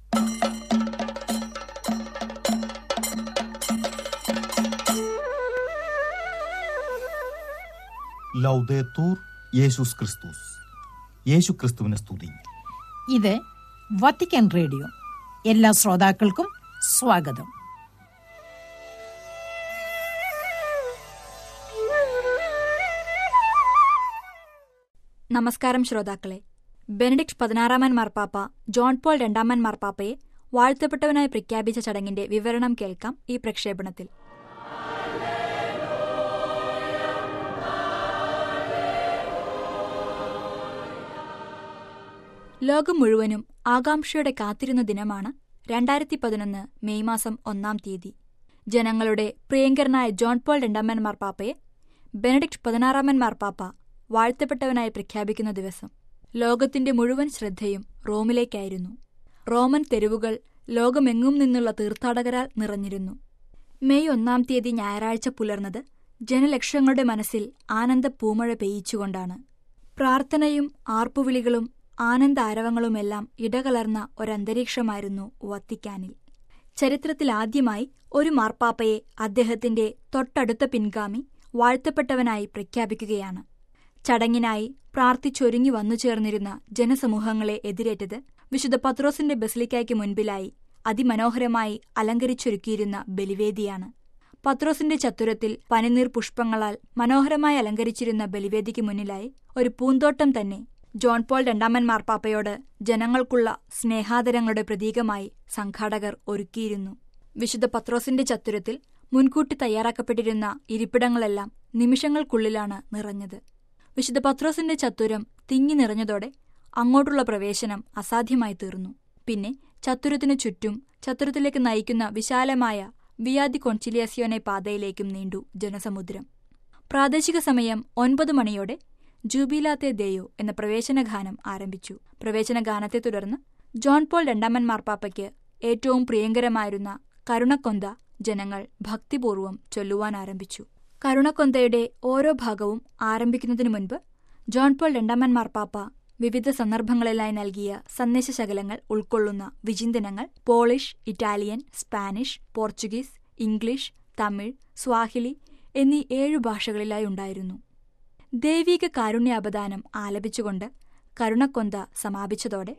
ലൗദേത്തൂർ യേശുസ് ക്രിസ്തുസ് യേശു ക്രിസ്തുവിനെ സ്തുതി ഇത് വത്തിക്കാൻ റേഡിയോ എല്ലാ ശ്രോതാക്കൾക്കും സ്വാഗതം നമസ്കാരം ശ്രോതാക്കളെ ബെനഡിക്ട് പതിനാറാമൻ മാർപ്പാപ്പ ജോൺ പോൾ രണ്ടാമൻ മാർപ്പാപ്പയെ വാഴ്ത്തപ്പെട്ടവനായി പ്രഖ്യാപിച്ച ചടങ്ങിന്റെ വിവരണം കേൾക്കാം ഈ പ്രക്ഷേപണത്തിൽ ലോകം മുഴുവനും ആകാംക്ഷയോടെ കാത്തിരുന്ന ദിനമാണ് രണ്ടായിരത്തി പതിനൊന്ന് മെയ് മാസം ഒന്നാം തീയതി ജനങ്ങളുടെ പ്രിയങ്കരനായ ജോൺ പോൾ രണ്ടാമൻ മാർപ്പാപ്പയെ ബെനഡിക്ട് പതിനാറാമൻ മാർപ്പാപ്പ വാഴ്ത്തപ്പെട്ടവനായി പ്രഖ്യാപിക്കുന്ന ദിവസം ലോകത്തിന്റെ മുഴുവൻ ശ്രദ്ധയും റോമിലേക്കായിരുന്നു റോമൻ തെരുവുകൾ ലോകമെങ്ങും നിന്നുള്ള തീർത്ഥാടകരാൽ നിറഞ്ഞിരുന്നു മെയ് ഒന്നാം തീയതി ഞായറാഴ്ച പുലർന്നത് ജനലക്ഷങ്ങളുടെ മനസ്സിൽ ആനന്ദ പൂമഴ പെയ്യിച്ചുകൊണ്ടാണ് പ്രാർത്ഥനയും ആർപ്പുവിളികളും ആനന്ദാരവങ്ങളുമെല്ലാം ഇടകലർന്ന ഒരന്തരീക്ഷമായിരുന്നു വത്തിക്കാനിൽ ചരിത്രത്തിലാദ്യമായി ഒരു മാർപ്പാപ്പയെ അദ്ദേഹത്തിന്റെ തൊട്ടടുത്ത പിൻഗാമി വാഴ്ത്തപ്പെട്ടവനായി പ്രഖ്യാപിക്കുകയാണ് ചടങ്ങിനായി പ്രാർത്ഥിച്ചൊരുങ്ങി വന്നുചേർന്നിരുന്ന ജനസമൂഹങ്ങളെ എതിരേറ്റത് വിശുദ്ധ പത്രോസിന്റെ ബസിലിക്കയ്ക്ക് മുൻപിലായി അതിമനോഹരമായി അലങ്കരിച്ചൊരുക്കിയിരുന്ന ബലിവേദിയാണ് പത്രോസിന്റെ ചത്തുരത്തിൽ പനിനീർ പുഷ്പങ്ങളാൽ മനോഹരമായി അലങ്കരിച്ചിരുന്ന ബലിവേദിക്ക് മുന്നിലായി ഒരു പൂന്തോട്ടം തന്നെ ജോൺ പോൾ രണ്ടാമൻ മാർപ്പാപ്പയോട് ജനങ്ങൾക്കുള്ള സ്നേഹാദരങ്ങളുടെ പ്രതീകമായി സംഘാടകർ ഒരുക്കിയിരുന്നു വിശുദ്ധ പത്രോസിന്റെ ചത്തുരത്തിൽ മുൻകൂട്ടി തയ്യാറാക്കപ്പെട്ടിരുന്ന ഇരിപ്പിടങ്ങളെല്ലാം നിമിഷങ്ങൾക്കുള്ളിലാണ് നിറഞ്ഞത് വിശുദ്ധ പത്രോസിന്റെ ചത്തുരം തിങ്ങി നിറഞ്ഞതോടെ അങ്ങോട്ടുള്ള പ്രവേശനം അസാധ്യമായി തീർന്നു പിന്നെ ചത്തുരത്തിനു ചുറ്റും ചത്തുരത്തിലേക്ക് നയിക്കുന്ന വിശാലമായ വിയാദി കൊൺചിലിയസിയോനെ പാതയിലേക്കും നീണ്ടു ജനസമുദ്രം പ്രാദേശിക സമയം ഒൻപത് മണിയോടെ ജൂബിലാത്തെ ദേയോ എന്ന പ്രവേശനഗാനം ആരംഭിച്ചു പ്രവേശനഗാനത്തെ തുടർന്ന് ജോൺ പോൾ രണ്ടാമൻ മാർപ്പാപ്പയ്ക്ക് ഏറ്റവും പ്രിയങ്കരമായിരുന്ന കരുണക്കൊന്ത ജനങ്ങൾ ഭക്തിപൂർവ്വം ചൊല്ലുവാൻ ആരംഭിച്ചു കരുണക്കൊന്തയുടെ ഓരോ ഭാഗവും ആരംഭിക്കുന്നതിനു മുൻപ് ജോൺ പോൾ രണ്ടാമൻ മാർപ്പാപ്പ വിവിധ സന്ദർഭങ്ങളിലായി നൽകിയ സന്ദേശശകലങ്ങൾ ഉൾക്കൊള്ളുന്ന വിചിന്തനങ്ങൾ Polish Italian Spanish Portuguese English Tamil Swahili എന്നീ ഏഴു ഭാഷകളിലായി ഉണ്ടായിരുന്നു ദൈവിക കാരുണ്യാപദാനം ആലപിച്ചുകൊണ്ട് കരുണക്കൊന്ത സമാപിച്ചതോടെ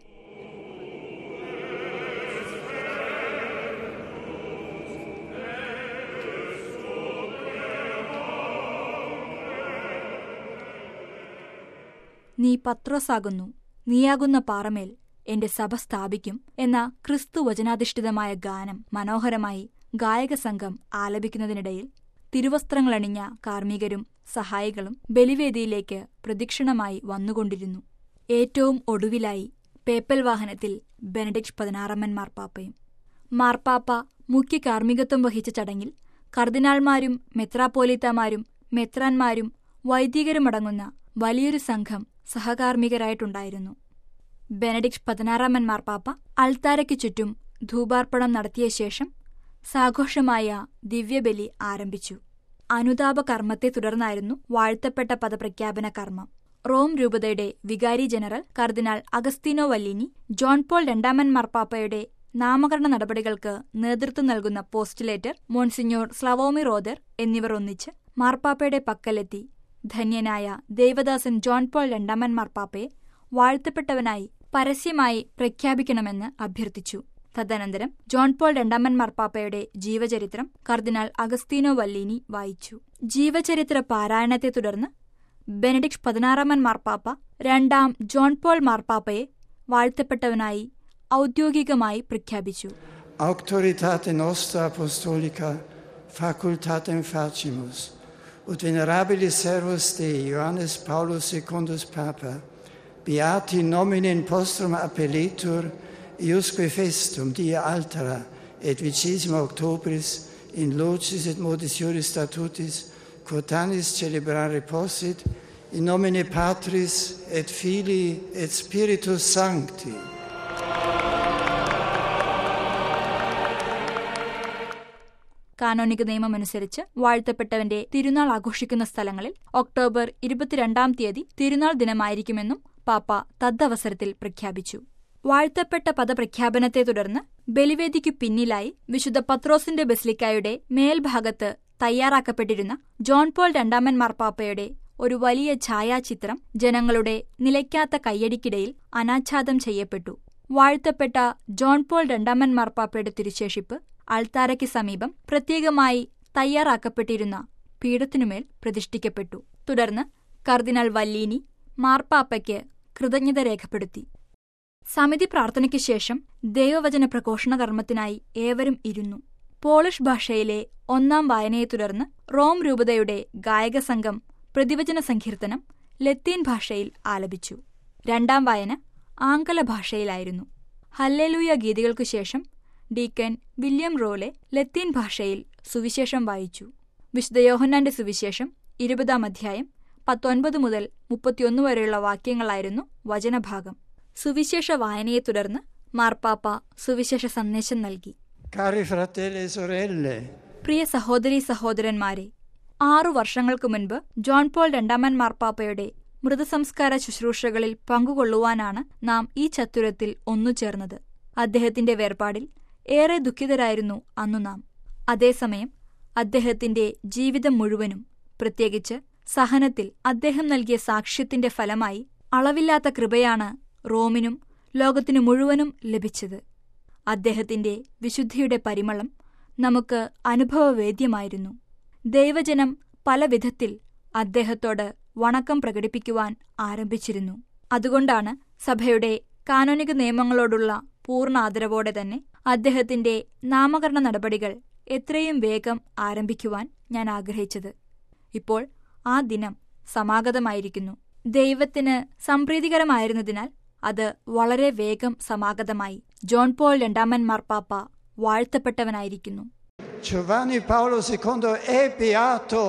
നീ പത്രോസാകുന്നു നീയാകുന്ന പാറമേൽ എന്റെ സഭ സ്ഥാപിക്കും എന്ന ക്രിസ്തു വചനാധിഷ്ഠിതമായ ഗാനം മനോഹരമായി ഗായക സംഘം ആലപിക്കുന്നതിനിടയിൽ തിരുവസ്ത്രങ്ങളണിഞ്ഞ കാർമ്മികരും സഹായികളും ബലിവേദിയിലേക്ക് പ്രദക്ഷിണമായി വന്നുകൊണ്ടിരുന്നു ഏറ്റവും ഒടുവിലായി പേപ്പൽ വാഹനത്തിൽ ബെനഡിക്ട് പതിനാറമ്മൻ മാർപ്പാപ്പയും മാർപ്പാപ്പ മുഖ്യ കാർമ്മികത്വം വഹിച്ച ചടങ്ങിൽ കർദിനാൾമാരും മെത്രാപ്പോലീത്തമാരും മെത്രാന്മാരും വൈദികരുമടങ്ങുന്ന വലിയൊരു സംഘം സഹകാർമ്മികരായിട്ടുണ്ടായിരുന്നു ബെനഡിക്ട് പതിനാറാമൻ മാർപ്പാപ്പ അൾത്താരയ്ക്ക് ചുറ്റും ധൂപാർപ്പണം നടത്തിയ ശേഷം സാഘോഷമായ ദിവ്യബലി ആരംഭിച്ചു അനുതാപ കർമ്മത്തെ തുടർന്നായിരുന്നു വാഴ്ത്തപ്പെട്ട പദപ്രഖ്യാപന കർമ്മം റോം രൂപതയുടെ വികാരി ജനറൽ കർദിനാൾ അഗസ്തീനോ വല്ലീനി ജോൺ പോൾ രണ്ടാമൻ മാർപ്പാപ്പയുടെ നാമകരണ നടപടികൾക്ക് നേതൃത്വം നൽകുന്ന പോസ്റ്റുലേറ്റർ മോൺസിഞ്ഞോർ സ്ലവോമി റോദർ എന്നിവർ ഒന്നിച്ച് മാർപ്പാപ്പയുടെ പക്കലെത്തി ധന്യനായ ദേവദാസൻ ജോൺ പോൾ രണ്ടാമൻ മാർപ്പാപ്പയെ വാഴ്ത്തപ്പെട്ടവനായി പരസ്യമായി പ്രഖ്യാപിക്കണമെന്ന് അഭ്യർത്ഥിച്ചു തദനന്തരം ജോൺ പോൾ രണ്ടാമൻ മാർപ്പാപ്പയുടെ ജീവചരിത്രം കർദിനാൾ അഗസ്തീനോ വല്ലീനി വായിച്ചു ജീവചരിത്ര പാരായണത്തെ തുടർന്ന് ബെനഡിക്ട് പതിനാറാമൻ മാർപ്പാപ്പ രണ്ടാം ജോൺ പോൾ മാർപ്പാപ്പയെ വാഴ്ത്തപ്പെട്ടവനായി ഔദ്യോഗികമായി പ്രഖ്യാപിച്ചു Auctoritate nostra apostolica facultatem facimus, ut venerabilis servus Dei Johannes Paulus secundus Papa, beati nominen postrum appelletur, iusque festum dia altera et vicesima octobris in locis et modis juris statutis quotanis celebrare possit in nomine Patris et Filii et Spiritus Sancti. കാനോനിക നിയമമനുസരിച്ച് വാഴ്ത്തപ്പെട്ടവന്റെ തിരുനാൾ ആഘോഷിക്കുന്ന സ്ഥലങ്ങളിൽ October ഇരുപത്തിരണ്ടാം തീയതി തിരുനാൾ ദിനമായിരിക്കുമെന്നും പാപ്പ തദ്വസരത്തിൽ പ്രഖ്യാപിച്ചു വാഴ്ത്തപ്പെട്ട പദപ്രഖ്യാപനത്തെ തുടർന്ന് ബലിവേദിക്കു പിന്നിലായി വിശുദ്ധ പത്രോസിന്റെ ബസിലിക്കായുടെ മേൽഭാഗത്ത് തയ്യാറാക്കപ്പെട്ടിരുന്ന ജോൺ പോൾ രണ്ടാമൻ മാർപ്പാപ്പയുടെ ഒരു വലിയ ഛായാചിത്രം ജനങ്ങളുടെ നിലയ്ക്കാത്ത കയ്യടിക്കിടയിൽ അനാച്ഛാദം ചെയ്യപ്പെട്ടു വാഴ്ത്തപ്പെട്ട ജോൺ പോൾ രണ്ടാമൻ മാർപ്പാപ്പയുടെ തിരുശേഷിപ്പ് അൾത്താരയ്ക്ക് സമീപം പ്രത്യേകമായി തയ്യാറാക്കപ്പെട്ടിരുന്ന പീഠത്തിനുമേൽ പ്രതിഷ്ഠിക്കപ്പെട്ടു തുടർന്ന് കർദിനാൾ വല്ലീനി മാർപ്പാപ്പയ്ക്ക് കൃതജ്ഞത രേഖപ്പെടുത്തി സമിതി പ്രാർത്ഥനയ്ക്ക് ശേഷം ദൈവവചന പ്രഘോഷണ കർമ്മത്തിനായി ഏവരും ഇരുന്നു പോളിഷ് ഭാഷയിലെ ഒന്നാം വായനയെ തുടർന്ന് റോം രൂപതയുടെ ഗായകസംഘം പ്രതിവചന സങ്കീർത്തനം ലത്തീൻ ഭാഷയിൽ ആലപിച്ചു രണ്ടാം വായന ആംഗല ഭാഷയിലായിരുന്നു ഹല്ലേലൂയ ഗീതികൾക്കു ശേഷം ഡീക്കൻ വില്യം റോലെ ലത്തീൻ ഭാഷയിൽ സുവിശേഷം വായിച്ചു വിശുദ്ധ യോഹന്നാന്റെ സുവിശേഷം ഇരുപതാം അധ്യായം പത്തൊൻപത് മുതൽ മുപ്പത്തിയൊന്ന് വരെയുള്ള വാക്യങ്ങളായിരുന്നു വചനഭാഗം സുവിശേഷ വായനയെ തുടർന്ന് മാർപ്പാപ്പ സുവിശേഷ സന്ദേശം നൽകി Cari fratelli e sorelle, പ്രിയ സഹോദരീ സഹോദരന്മാരെ ആറു വർഷങ്ങൾക്ക് മുൻപ് ജോൺ പോൾ രണ്ടാമൻ മാർപ്പാപ്പയുടെ മൃതസംസ്കാര ശുശ്രൂഷകളിൽ പങ്കുകൊള്ളുവാനാണ് നാം ഈ ചത്തുരത്തിൽ ഒന്നുചേർന്നത് അദ്ദേഹത്തിന്റെ വേർപാടിൽ ഏറെ ദുഃഖിതരായിരുന്നു അന്നു നാം അതേസമയം അദ്ദേഹത്തിന്റെ ജീവിതം മുഴുവനും പ്രത്യേകിച്ച് സഹനത്തിൽ അദ്ദേഹം നൽകിയ സാക്ഷ്യത്തിന്റെ ഫലമായി അളവില്ലാത്ത കൃപയാണ് റോമിനും ലോകത്തിനു മുഴുവനും ലഭിച്ചത് അദ്ദേഹത്തിന്റെ വിശുദ്ധിയുടെ പരിമളം നമുക്ക് അനുഭവവേദ്യമായിരുന്നു ദൈവജനം പല വിധത്തിൽ അദ്ദേഹത്തോട് വണക്കം പ്രകടിപ്പിക്കുവാൻ ആരംഭിച്ചിരുന്നു അതുകൊണ്ടാണ് സഭയുടെ കാനോനിക നിയമങ്ങളോടുള്ള പൂർണ്ണ ആദരവോടെ തന്നെ അദ്ദേഹത്തിന്റെ നാമകരണ നടപടികൾ എത്രയും വേഗം ആരംഭിക്കുവാൻ ഞാൻ ആഗ്രഹിച്ചത് ഇപ്പോൾ ആ ദിനം സമാഗതമായിരിക്കുന്നു ദൈവത്തിന് സംപ്രീതികരമായിരുന്നതിനാൽ അത് വളരെ വേഗം സമാഗതമായി ജോൺ പോൾ രണ്ടാമൻ മാർപ്പാപ്പ വാഴ്ത്തപ്പെട്ടവനായിരിക്കുന്നു Giovanni Paolo II è beato.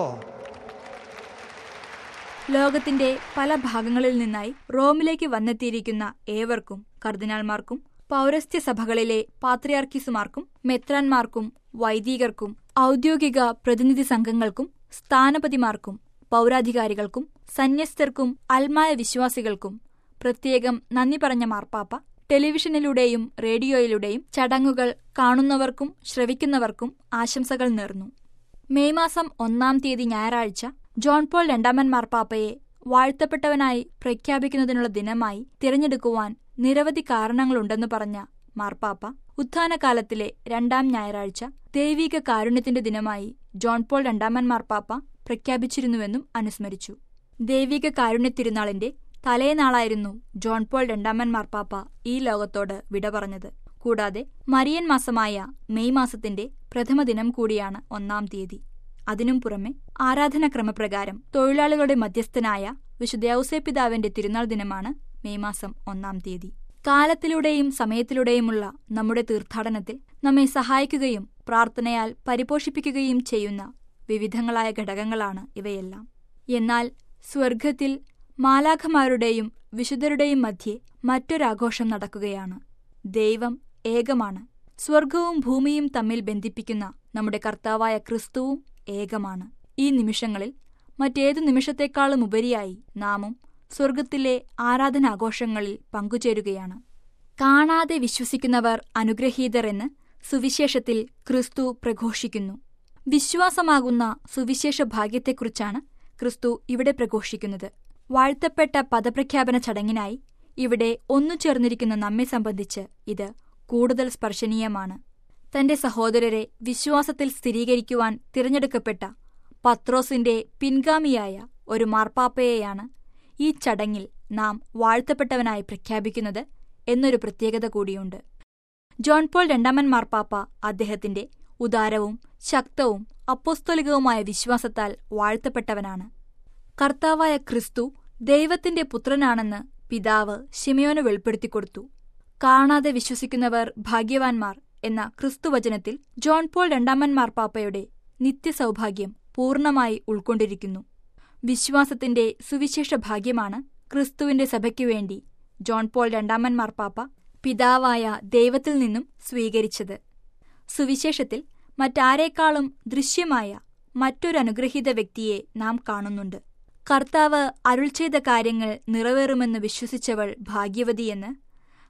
ലോകത്തിന്റെ പല ഭാഗങ്ങളിൽ നിന്നായി റോമിലേക്ക് വന്നെത്തിയിരിക്കുന്ന ഏവർക്കും കർദിനാൾമാർക്കും പൗരസ്ത്യ സഭകളിലെ പാത്രിയാർക്കീസുമാർക്കും മെത്രാൻമാർക്കും വൈദികർക്കും ഔദ്യോഗിക പ്രതിനിധി സംഘങ്ങൾക്കും സ്ഥാനപതിമാർക്കും പൗരാധികാരികൾക്കും സന്യസ്തർക്കും അൽമായ വിശ്വാസികൾക്കും പ്രത്യേകം നന്ദി പറഞ്ഞ മാർപ്പാപ്പ ടെലിവിഷനിലൂടെയും റേഡിയോയിലൂടെയും ചടങ്ങുകൾ കാണുന്നവർക്കും ശ്രവിക്കുന്നവർക്കും ആശംസകൾ നേർന്നു മെയ് മാസം ഒന്നാം തീയതി ഞായറാഴ്ച ജോൺ പോൾ രണ്ടാമൻ മാർപ്പാപ്പയെ വാഴ്ത്തപ്പെട്ടവനായി പ്രഖ്യാപിക്കുന്നതിനുള്ള ദിനമായി തിരഞ്ഞെടുക്കുവാൻ നിരവധി കാരണങ്ങളുണ്ടെന്ന് പറഞ്ഞ മാർപ്പാപ്പ ഉത്ഥാനകാലത്തിലെ രണ്ടാം ഞായറാഴ്ച ദൈവിക കാരുണ്യത്തിന്റെ ദിനമായി ജോൺ പോൾ രണ്ടാമൻ മാർപ്പാപ്പ പ്രഖ്യാപിച്ചിരുന്നുവെന്നും അനുസ്മരിച്ചു ദൈവിക കാരുണ്യ തിരുനാളിന്റെ തലേനാളായിരുന്നു ജോൺ പോൾ രണ്ടാമൻ മാർപ്പാപ്പ ഈ ലോകത്തോട് വിട പറഞ്ഞത് കൂടാതെ മരിയൻ മാസമായ മെയ് മാസത്തിന്റെ പ്രഥമ ദിനം കൂടിയാണ് ഒന്നാം തീയതി അതിനും പുറമെ ആരാധനാക്രമപ്രകാരം തൊഴിലാളികളുടെ മധ്യസ്ഥനായ വിശുദ്ധ ഔസേപിതാവിന്റെ തിരുനാൾ ദിനമാണ് മെയ് മാസം ഒന്നാം തീയതി കാലത്തിലൂടെയും സമയത്തിലൂടെയുമുള്ള നമ്മുടെ തീർത്ഥാടനത്തിൽ നമ്മെ സഹായിക്കുകയും പ്രാർത്ഥനയാൽ പരിപോഷിപ്പിക്കുകയും ചെയ്യുന്ന വിവിധങ്ങളായ ഘടകങ്ങളാണ് ഇവയെല്ലാം എന്നാൽ സ്വർഗത്തിൽ മാലാഖമാരുടെയും വിശുദ്ധരുടെയും മധ്യേ മറ്റൊരാഘോഷം നടക്കുകയാണ് ദൈവം ഏകമാണ് സ്വർഗവും ഭൂമിയും തമ്മിൽ ബന്ധിപ്പിക്കുന്ന നമ്മുടെ കർത്താവായ ക്രിസ്തുവും ഏകമാണ് ഈ നിമിഷങ്ങളിൽ മറ്റേതു നിമിഷത്തെക്കാളും ഉപരിയായി നാമും സ്വർഗത്തിലെ ആരാധനാഘോഷങ്ങളിൽ പങ്കുചേരുകയാണ് കാണാതെ വിശ്വസിക്കുന്നവർ അനുഗ്രഹീതർ എന്ന് സുവിശേഷത്തിൽ ക്രിസ്തു പ്രഘോഷിക്കുന്നു വിശ്വാസമാകുന്ന സുവിശേഷ ഭാഗ്യത്തെക്കുറിച്ചാണ് ക്രിസ്തു ഇവിടെ പ്രഘോഷിക്കുന്നത് വാഴ്ത്തപ്പെട്ട പദപ്രഖ്യാപന ചടങ്ങിനായി ഇവിടെ ഒന്നുചേർന്നിരിക്കുന്ന നമ്മെ സംബന്ധിച്ച് ഇത് കൂടുതൽ സ്പർശനീയമാണ് തന്റെ സഹോദരരെ വിശ്വാസത്തിൽ സ്ഥിരീകരിക്കുവാൻ തിരഞ്ഞെടുക്കപ്പെട്ട പത്രോസിന്റെ പിൻഗാമിയായ ഒരു മാർപ്പാപ്പയെയാണ് ഈ ചടങ്ങിൽ നാം വാഴ്ത്തപ്പെട്ടവനായി പ്രഖ്യാപിക്കുന്നത് എന്നൊരു പ്രത്യേകത കൂടിയുണ്ട് ജോൺ പോൾ രണ്ടാമൻ മാർപ്പാപ്പ അദ്ദേഹത്തിന്റെ ഉദാരവും ശക്തവും അപ്പോസ്തോലികവുമായ വിശ്വാസത്താൽ വാഴ്ത്തപ്പെട്ടവനാണ് കർത്താവായ ക്രിസ്തു ദൈവത്തിന്റെ പുത്രനാണെന്ന് പിതാവ് ശിമയോന് വെളിപ്പെടുത്തിക്കൊടുത്തു കാണാതെ വിശ്വസിക്കുന്നവർ ഭാഗ്യവാൻമാർ എന്ന ക്രിസ്തുവചനത്തിൽ ജോൺ പോൾ രണ്ടാമൻ മാർപ്പാപ്പയുടെ നിത്യസൗഭാഗ്യം പൂർണ്ണമായി ഉൾക്കൊണ്ടിരിക്കുന്നു വിശ്വാസത്തിന്റെ സുവിശേഷ ഭാഗ്യമാണ് ക്രിസ്തുവിന്റെ സഭയ്ക്കു വേണ്ടി ജോൺ പോൾ രണ്ടാമൻ മാർപ്പാപ്പ പിതാവായ ദൈവത്തിൽ നിന്നും സ്വീകരിച്ചത് സുവിശേഷത്തിൽ മറ്റാരേക്കാളും ദൃശ്യമായ മറ്റൊരു അനുഗ്രഹീത വ്യക്തിയെ നാം കാണുന്നുണ്ട് കർത്താവ് അരുൾ ചെയ്ത കാര്യങ്ങൾ നിറവേറുമെന്ന് വിശ്വസിച്ചവൾ ഭാഗ്യവതിയെന്ന്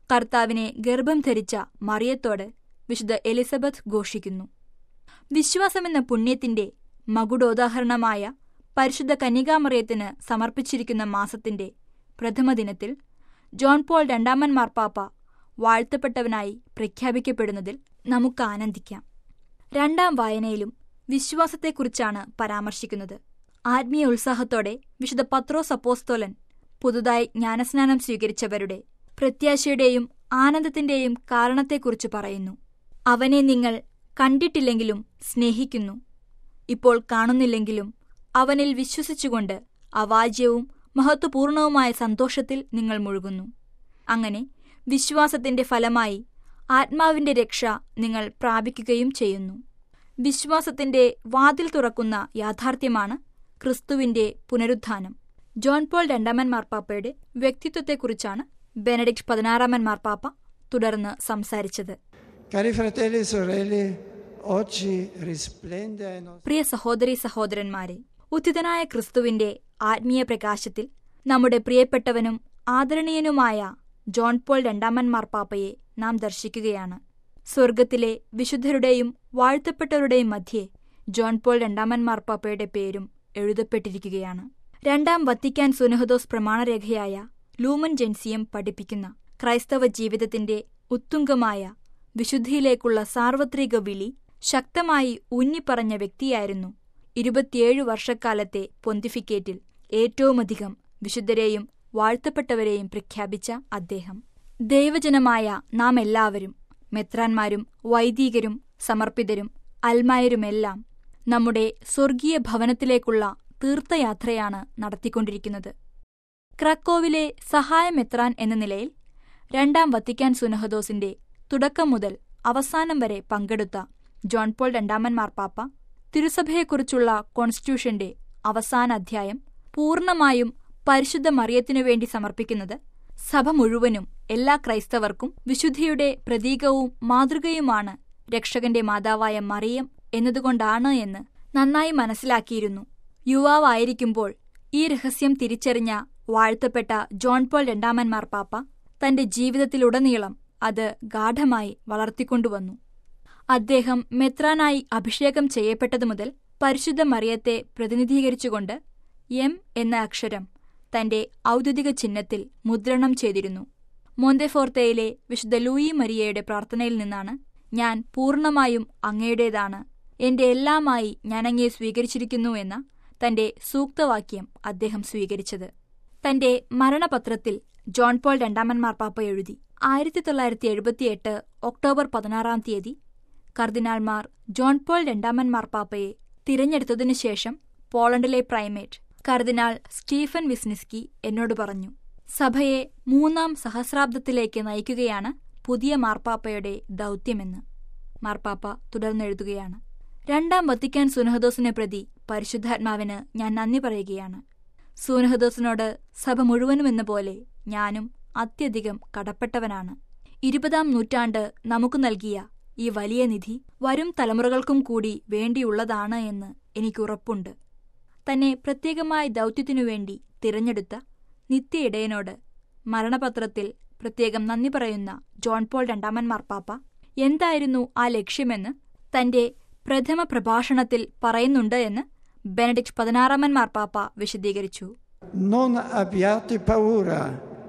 കർത്താവിനെ ഗർഭം ധരിച്ച മറിയത്തോട് വിശുദ്ധ എലിസബത്ത് ഘോഷിക്കുന്നു വിശ്വാസമെന്ന പുണ്യത്തിന്റെ മകുടോദാഹരണമായ പരിശുദ്ധ കന്യകാമറിയത്തിന് സമർപ്പിച്ചിരിക്കുന്ന മാസത്തിന്റെ പ്രഥമ ദിനത്തിൽ ജോൺ പോൾ രണ്ടാമൻ മാർപ്പാപ്പ വാഴ്ത്തപ്പെട്ടവനായി പ്രഖ്യാപിക്കപ്പെടുന്നതിൽ നമുക്ക് ആനന്ദിക്കാം രണ്ടാം വായനയിലും വിശ്വാസത്തെക്കുറിച്ചാണ് പരാമർശിക്കുന്നത് ആത്മീയ ഉത്സാഹത്തോടെ വിശുദ്ധ പത്രോസ് അപ്പോസ്തോലൻ പുതുതായി ജ്ഞാനസ്നാനം സ്വീകരിച്ചവരുടെ പ്രത്യാശയുടെയും ആനന്ദത്തിന്റെയും കാരണത്തെക്കുറിച്ച് പറയുന്നു അവനെ നിങ്ങൾ കണ്ടിട്ടില്ലെങ്കിലും സ്നേഹിക്കുന്നു ഇപ്പോൾ കാണുന്നില്ലെങ്കിലും അവനിൽ വിശ്വസിച്ചുകൊണ്ട് അവാജ്യവും മഹത്വപൂർണവുമായ സന്തോഷത്തിൽ നിങ്ങൾ മുഴുകുന്നു അങ്ങനെ വിശ്വാസത്തിന്റെ ഫലമായി ആത്മാവിന്റെ രക്ഷ നിങ്ങൾ പ്രാപിക്കുകയും ചെയ്യുന്നു വിശ്വാസത്തിന്റെ വാതിൽ തുറക്കുന്ന യാഥാർത്ഥ്യമാണ് ക്രിസ്തുവിന്റെ പുനരുത്ഥാനം ജോൺ പോൾ രണ്ടാമൻ മാർപ്പാപ്പയുടെ വ്യക്തിത്വത്തെക്കുറിച്ചാണ് ബെനഡിക്ട് പതിനാറാമൻ മാർപ്പാപ്പ തുടർന്ന് സംസാരിച്ചത് Cari fratelli e sorelle, oggi risplende ai nostri പ്രിയ സഹോദരി സഹോദരന്മാരെ ഉത്തിതനായ ക്രിസ്തുവിന്റെ ആത്മീയ പ്രകാശത്തിൽ നമ്മുടെ പ്രിയപ്പെട്ടവനും ആദരണീയനുമായ ജോൺ പോൾ രണ്ടാമൻ മാർപ്പാപ്പയെ നാം ദർശിക്കുകയാണ് സ്വർഗത്തിലെ വിശുദ്ധരുടെയും വാഴ്ത്തപ്പെട്ടവരുടെയും മധ്യേ ജോൺ പോൾ രണ്ടാമൻ മാർപ്പാപ്പയുടെ പേരും എഴുതപ്പെട്ടിരിക്കുകയാണ് രണ്ടാം വത്തിക്കാൻ സുനഹദോസ് പ്രമാണരേഖയായ ലൂമൻ ജെൻസിയം പഠിപ്പിക്കുന്ന ക്രൈസ്തവ ജീവിതത്തിന്റെ ഉത്തുംഗമായ വിശുദ്ധിയിലേക്കുള്ള സാർവത്രിക വിളി ശക്തമായി ഊന്നിപ്പറഞ്ഞ വ്യക്തിയായിരുന്നു ഇരുപത്തിയേഴ് വർഷക്കാലത്തെ പൊന്തിഫിക്കേറ്റിൽ ഏറ്റവുമധികം വിശുദ്ധരെയും വാഴ്ത്തപ്പെട്ടവരെയും പ്രഖ്യാപിച്ച അദ്ദേഹം ദൈവജനമായ നാം എല്ലാവരും മെത്രാന്മാരും വൈദികരും സമർപ്പിതരും അൽമായരുമെല്ലാം നമ്മുടെ സ്വർഗീയ ഭവനത്തിലേക്കുള്ള തീർത്ഥയാത്രയാണ് നടത്തിക്കൊണ്ടിരിക്കുന്നത് ക്രക്കോവിലെ സഹായമെത്രാൻ എന്ന നിലയിൽ രണ്ടാം വത്തിക്കാൻ സുനഹദോസിന്റെ തുടക്കം മുതൽ അവസാനം വരെ പങ്കെടുത്ത ജോൺ പോൾ രണ്ടാമൻ മാർപ്പാപ്പ തിരുസഭയെക്കുറിച്ചുള്ള കോൺസ്റ്റിറ്റ്യൂഷന്റെ അവസാന അധ്യായം പൂർണ്ണമായും പരിശുദ്ധ മറിയത്തിനു വേണ്ടി സമർപ്പിക്കുന്നത് സഭ മുഴുവനും എല്ലാ ക്രൈസ്തവർക്കും വിശുദ്ധിയുടെ പ്രതീകവും മാതൃകയുമാണ് രക്ഷകന്റെ മാതാവായ മറിയം എന്നതുകൊണ്ടാണ് എന്ന് നന്നായി മനസ്സിലാക്കിയിരുന്നു യുവാവായിരിക്കുമ്പോൾ ഈ രഹസ്യം തിരിച്ചറിഞ്ഞ വാഴ്ത്തപ്പെട്ട ജോൺ പോൾ രണ്ടാമൻ മാർപ്പാപ്പ തന്റെ ജീവിതത്തിലുടനീളം അത് ഗാഠമായി വളർത്തിക്കൊണ്ടുവന്നു അദ്ദേഹം മെത്രാനായി അഭിഷേകം ചെയ്യപ്പെട്ടതു മുതൽ പരിശുദ്ധ മറിയത്തെ പ്രതിനിധീകരിച്ചുകൊണ്ട് എം എന്ന അക്ഷരം തന്റെ ഔദ്യോഗിക ചിഹ്നത്തിൽ മുദ്രണം ചെയ്തിരുന്നു മോന്തെഫോർത്തയിലെ വിശുദ്ധ ലൂയി മരിയയുടെ പ്രാർത്ഥനയിൽ നിന്നാണ് ഞാൻ പൂർണ്ണമായും അങ്ങയുടേതാണ് എന്റെ എല്ലാമായി ഞാൻ അങ്ങയെ സ്വീകരിച്ചിരിക്കുന്നു എന്ന തന്റെ സൂക്തവാക്യം അദ്ദേഹം സ്വീകരിച്ചത് തന്റെ മരണപത്രത്തിൽ ജോൺ പോൾ രണ്ടാമൻ മാർപ്പാപ്പ എഴുതി ആയിരത്തി തൊള്ളായിരത്തി എഴുപത്തിയെട്ട് ഒക്ടോബർ പതിനാറാം തീയതി കർദിനാൾമാർ ജോൺ പോൾ രണ്ടാമൻ മാർപ്പാപ്പയെ തിരഞ്ഞെടുത്തതിനു ശേഷം പോളണ്ടിലെ പ്രൈമേറ്റ് കർദിനാൾ സ്റ്റീഫൻ വിസ്നിസ്കി എന്നോട് പറഞ്ഞു സഭയെ മൂന്നാം സഹസ്രാബ്ദത്തിലേക്ക് നയിക്കുകയാണ് പുതിയ മാർപ്പാപ്പയുടെ ദൗത്യമെന്ന് മാർപ്പാപ്പ തുടർന്നെഴുതുകയാണ് രണ്ടാം വത്തിക്കാൻ സുനഹദോസിനെ പ്രതി പരിശുദ്ധാത്മാവിന് ഞാൻ നന്ദി പറയുകയാണ് സൂനഹദോസിനോട് സഭ മുഴുവനുമെന്ന പോലെ ഞാനും അത്യധികം കടപ്പെട്ടവനാണ് ഇരുപതാം നൂറ്റാണ്ട് നമുക്ക് നൽകിയ ഈ വലിയ നിധി വരും തലമുറകൾക്കും കൂടി വേണ്ടിയുള്ളതാണ് എന്ന് എനിക്കുറപ്പുണ്ട് തന്നെ പ്രത്യേകമായ ദൗത്യത്തിനു വേണ്ടി തിരഞ്ഞെടുത്ത നിത്യ ഇടയനോട് മരണപത്രത്തിൽ പ്രത്യേകം നന്ദി പറയുന്ന ജോൺ പോൾ രണ്ടാമൻ മാർപ്പാപ്പ എന്തായിരുന്നു ആ ലക്ഷ്യമെന്ന് തന്റെ പ്രഥമ പ്രഭാഷണത്തിൽ പറയുന്നുണ്ട് എന്ന് ബെനഡിക്ട് പതിനാറാമൻ മാർപ്പാപ്പ വിശദീകരിച്ചു Non abbiate paura,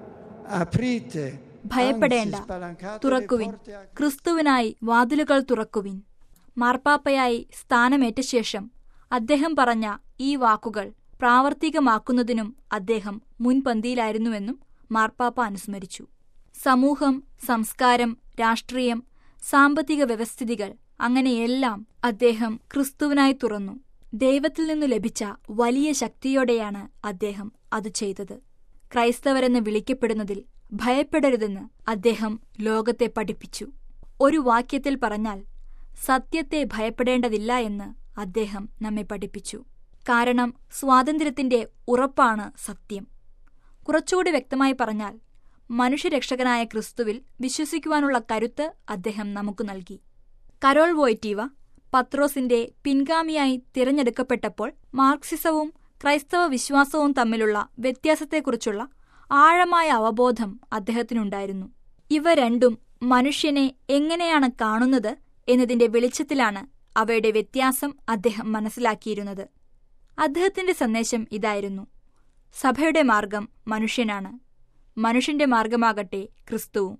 aprite, ഭയപ്പെടേണ്ട anzi spalancate le തുറക്കുവിൻ porte a ക്രിസ്തുവിനായി വാതിലുകൾ തുറക്കുവിൻ മാർപ്പാപ്പയായി സ്ഥാനമേറ്റ ശേഷം അദ്ദേഹം പറഞ്ഞ ഈ വാക്കുകൾ പ്രാവർത്തികമാക്കുന്നതിനും അദ്ദേഹം മുൻപന്തിയിലായിരുന്നുവെന്നും മാർപ്പാപ്പ അനുസ്മരിച്ചു സമൂഹം സംസ്കാരം രാഷ്ട്രീയം സാമ്പത്തിക വ്യവസ്ഥിതികൾ അങ്ങനെയെല്ലാം അദ്ദേഹം ക്രിസ്തുവിനായി തുറന്നു ദൈവത്തിൽ നിന്നു ലഭിച്ച വലിയ ശക്തിയോടെയാണ് അദ്ദേഹം അത് ചെയ്തത് ക്രൈസ്തവരെന്ന് വിളിക്കപ്പെടുന്നതിൽ ഭയപ്പെടരുതെന്ന് അദ്ദേഹം ലോകത്തെ പഠിപ്പിച്ചു ഒരു വാക്യത്തിൽ പറഞ്ഞാൽ സത്യത്തെ ഭയപ്പെടേണ്ടതില്ല എന്ന് അദ്ദേഹം നമ്മെ പഠിപ്പിച്ചു കാരണം സ്വാതന്ത്ര്യത്തിന്റെ ഉറപ്പാണ് സത്യം കുറച്ചുകൂടി വ്യക്തമായി പറഞ്ഞാൽ മനുഷ്യരക്ഷകനായ ക്രിസ്തുവിൽ വിശ്വസിക്കുവാനുള്ള കരുത്ത് അദ്ദേഹം നമുക്ക് നൽകി കരോൾ വോയ്റ്റീവ പത്രോസിന്റെ പിൻഗാമിയായി തിരഞ്ഞെടുക്കപ്പെട്ടപ്പോൾ മാർക്സിസവും ക്രൈസ്തവ വിശ്വാസവും തമ്മിലുള്ള വ്യത്യാസത്തെക്കുറിച്ചുള്ള ആഴമായ അവബോധം അദ്ദേഹത്തിനുണ്ടായിരുന്നു ഇവ രണ്ടും മനുഷ്യനെ എങ്ങനെയാണ് കാണുന്നത് എന്നതിന്റെ വെളിച്ചത്തിലാണ് അവയുടെ വ്യത്യാസം അദ്ദേഹം മനസ്സിലാക്കിയിരുന്നത് അദ്ദേഹത്തിന്റെ സന്ദേശം ഇതായിരുന്നു സഭയുടെ മാർഗം മനുഷ്യനാണ് മനുഷ്യന്റെ മാർഗമാകട്ടെ ക്രിസ്തുവും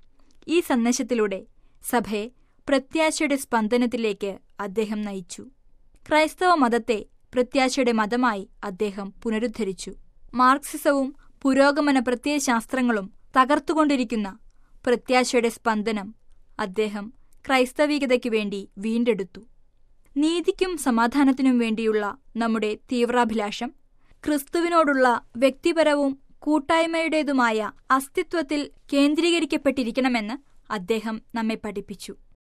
ഈ സന്ദേശത്തിലൂടെ സഭയെ പ്രത്യാശയുടെ സ്പന്ദനത്തിലേക്ക് അദ്ദേഹം നയിച്ചു ക്രൈസ്തവ മതത്തെ പ്രത്യാശയുടെ മതമായി അദ്ദേഹം പുനരുദ്ധരിച്ചു മാർക്സിസവും പുരോഗമന പ്രത്യയശാസ്ത്രങ്ങളും തകർത്തുകൊണ്ടിരിക്കുന്ന പ്രത്യാശയുടെ സ്പന്ദനം അദ്ദേഹം ക്രൈസ്തവികതയ്ക്കു വേണ്ടി വീണ്ടെടുത്തു നീതിക്കും സമാധാനത്തിനും വേണ്ടിയുള്ള നമ്മുടെ തീവ്രാഭിലാഷം ക്രിസ്തുവിനോടുള്ള വ്യക്തിപരവും കൂട്ടായ്മയുടേതുമായ അസ്തിത്വത്തിൽ കേന്ദ്രീകരിക്കപ്പെട്ടിരിക്കണമെന്ന് അദ്ദേഹം നമ്മെ പഠിപ്പിച്ചു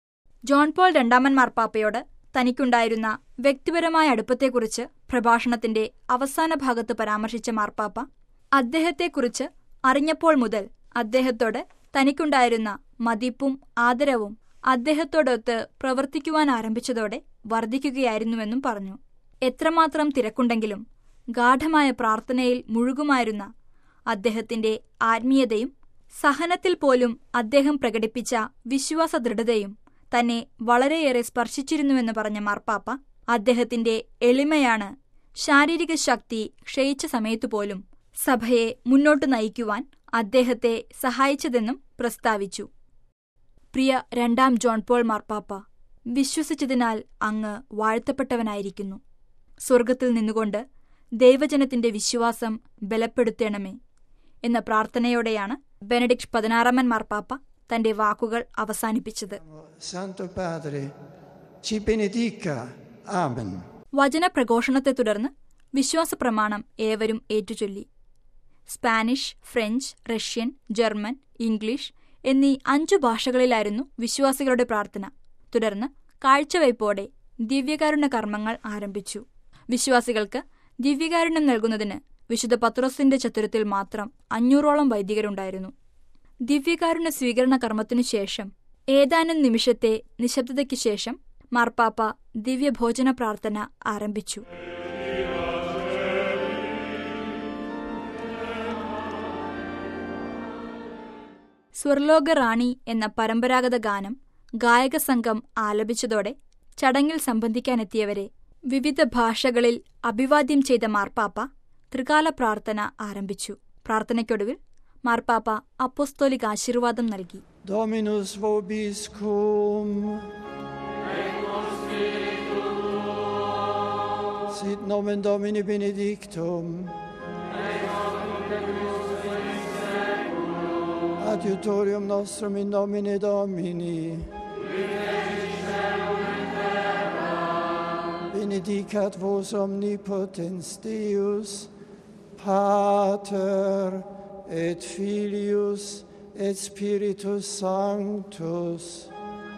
ജോൺ പോൾ രണ്ടാമൻ മാർപ്പാപ്പയോട് തനിക്കുണ്ടായിരുന്ന വ്യക്തിപരമായ അടുപ്പത്തെക്കുറിച്ച് പ്രഭാഷണത്തിന്റെ അവസാന ഭാഗത്ത് പരാമർശിച്ച മാർപ്പാപ്പ അദ്ദേഹത്തെക്കുറിച്ച് അറിഞ്ഞപ്പോൾ മുതൽ അദ്ദേഹത്തോട് തനിക്കുണ്ടായിരുന്ന മതിപ്പും ആദരവും അദ്ദേഹത്തോടൊത്ത് പ്രവർത്തിക്കുവാൻ ആരംഭിച്ചതോടെ വർദ്ധിക്കുകയായിരുന്നുവെന്നും പറഞ്ഞു എത്രമാത്രം തിരക്കുണ്ടെങ്കിലും ഗാഠമായ പ്രാർത്ഥനയിൽ മുഴുകുമായിരുന്ന അദ്ദേഹത്തിന്റെ ആത്മീയതയും സഹനത്തിൽ പോലും അദ്ദേഹം പ്രകടിപ്പിച്ച വിശ്വാസ ദൃഢതയും തന്നെ വളരെയേറെ സ്പർശിച്ചിരുന്നുവെന്ന് പറഞ്ഞ മാർപ്പാപ്പ അദ്ദേഹത്തിന്റെ എളിമയാണ് ശാരീരിക ശക്തി ക്ഷയിച്ച സമയത്തുപോലും സഭയെ മുന്നോട്ട് നയിക്കുവാൻ അദ്ദേഹത്തെ സഹായിച്ചതെന്നും പ്രസ്താവിച്ചു പ്രിയ രണ്ടാം ജോൺ പോൾ മാർപ്പാപ്പ വിശ്വസിച്ചതിനാൽ അങ്ങ് വാഴ്ത്തപ്പെട്ടവനായിരിക്കുന്നു സ്വർഗത്തിൽ നിന്നുകൊണ്ട് ദൈവജനത്തിന്റെ വിശ്വാസം ബലപ്പെടുത്തണമേ എന്ന പ്രാർത്ഥനയോടെയാണ് ബെനഡിക്ട് പതിനാറാമൻ മാർപ്പാപ്പ തന്റെ വാക്കുകൾ അവസാനിപ്പിച്ചത് Santo Padre, ci benedica. Amen. വചനപ്രഘോഷണത്തെ തുടർന്ന് വിശ്വാസ പ്രമാണം ഏവരും ഏറ്റുചൊല്ലി Spanish French Russian German English എന്നീ അഞ്ചു ഭാഷകളിലായിരുന്നു വിശ്വാസികളുടെ പ്രാർത്ഥന തുടർന്ന് കാഴ്ചവയ്പോടെ ദിവ്യകാരുണ്യ കർമ്മങ്ങൾ ആരംഭിച്ചു വിശ്വാസികൾക്ക് ദിവ്യകാരുണ്യം നൽകുന്നതിന് വിശുദ്ധ പത്രോസിന്റെ ചത്തുരത്തിൽ മാത്രം അഞ്ഞൂറോളം വൈദികരുണ്ടായിരുന്നു ദിവ്യകാരുണ്യ സ്വീകരണ കർമ്മത്തിനു ശേഷം ഏതാനും നിമിഷത്തെ നിശബ്ദതയ്ക്ക് ശേഷം മാർപ്പാപ്പ ദിവ്യഭോജന പ്രാർത്ഥന ആരംഭിച്ചു സ്വർലോക റാണി എന്ന പരമ്പരാഗത ഗാനം ഗായക സംഘം ആലപിച്ചതോടെ ചടങ്ങിൽ സംബന്ധിക്കാനെത്തിയവരെ വിവിധ ഭാഷകളിൽ അഭിവാദ്യം ചെയ്ത മാർപ്പാപ്പ ത്രികാല പ്രാർത്ഥന ആരംഭിച്ചു പ്രാർത്ഥനയ്ക്കൊടുവിൽ മാർപ്പാപ്പ അപ്പോസ്തോലിക ആശീർവാദം നൽകി Dominus vobiscum. Sit nomen Domini benedictum. Adiutorium nostrum in nomine Domini. Benedicat vos omnipotens Deus, Pater et Filius et Spiritus Sanctus.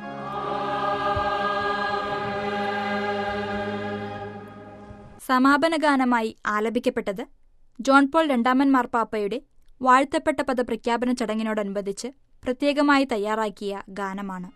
സമാപന ഗാനമായി ആലപിക്കപ്പെട്ടത് ജോൺ പോൾ രണ്ടാമൻ മാർപ്പാപ്പയുടെ വാഴ്ത്തപ്പെട്ട പദ പ്രഖ്യാപന ചടങ്ങിനോടനുബന്ധിച്ച് പ്രത്യേകമായി തയ്യാറാക്കിയ ഗാനമാണ്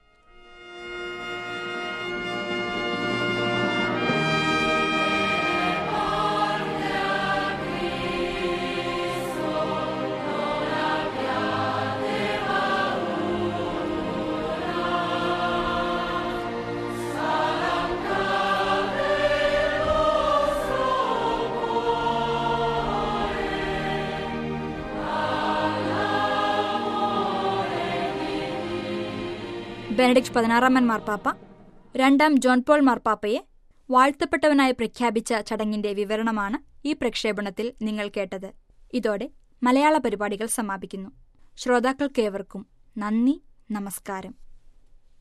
ബെനഡിക്ട് പതിനാറാമൻ മാർപ്പാപ്പ രണ്ടാം ജോൺ പോൾ മാർപ്പാപ്പയെ വാഴ്ത്തപ്പെട്ടവനായി പ്രഖ്യാപിച്ച ചടങ്ങിന്റെ വിവരണമാണ് ഈ പ്രക്ഷേപണത്തിൽ നിങ്ങൾ കേട്ടത് ഇതോടെ മലയാള പരിപാടികൾ സമാപിക്കുന്നു ശ്രോതാക്കൾക്കേവർക്കും നന്ദി നമസ്കാരം